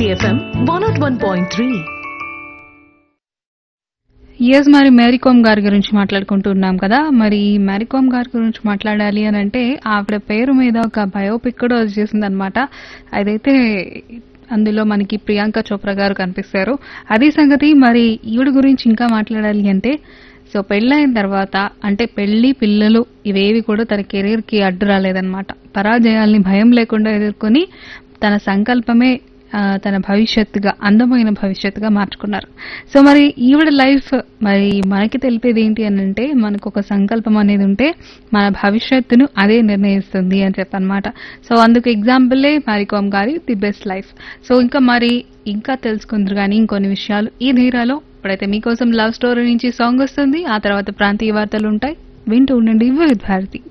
City FM 101.3. Yes మరి మేరీకోమ్ గారి గురించి మాట్లాడుకుంటున్నాం కదా మరి మేరీకోమ్ గారి గురించి మాట్లాడాలి అని అంటే ఆవిడ పేరు మీద ఒక బయోపిక్ కూడా వచ్చేసింది అనమాట అదైతే అందులో మనకి ప్రియాంక చోప్రా గారు కనిపిస్తారు అది సంగతి మరి ఈవిడ గురించి ఇంకా మాట్లాడాలి అంటే సో పెళ్ళైన తర్వాత అంటే పెళ్లి పిల్లలు ఇవేవి కూడా తన కెరీర్ కి అడ్డు రాలేదన్నమాట పరాజయాల్ని భయం లేకుండా ఎదుర్కొని తన సంకల్పమే ఆ, తన భవిష్యత్తుగా అందమైన భవిష్యత్తుగా మార్చుకున్నారు సో మరి ఈవిడ లైఫ్ మరి మనకి తెలిపేది ఏంటి అని అంటే మనకు ఒక సంకల్పం అనేది ఉంటే మన భవిష్యత్తును అదే నిర్ణయిస్తుంది అని చెప్పనమాట సో అందుకు ఎగ్జాంపులే మారికోమ్ గారి ది బెస్ట్ లైఫ్ సో ఇంకా మరి ఇంకా తెలుసుకుందరు కానీ ఇంకొన్ని విషయాలు ఈ ధీరాలో ఇప్పుడైతే మీకోసం లవ్ స్టోరీ నుంచి సాంగ్ వస్తుంది ఆ తర్వాత ప్రాంతీయ వార్తలు ఉంటాయి వింటూ ఉండండి వివిధ భారతి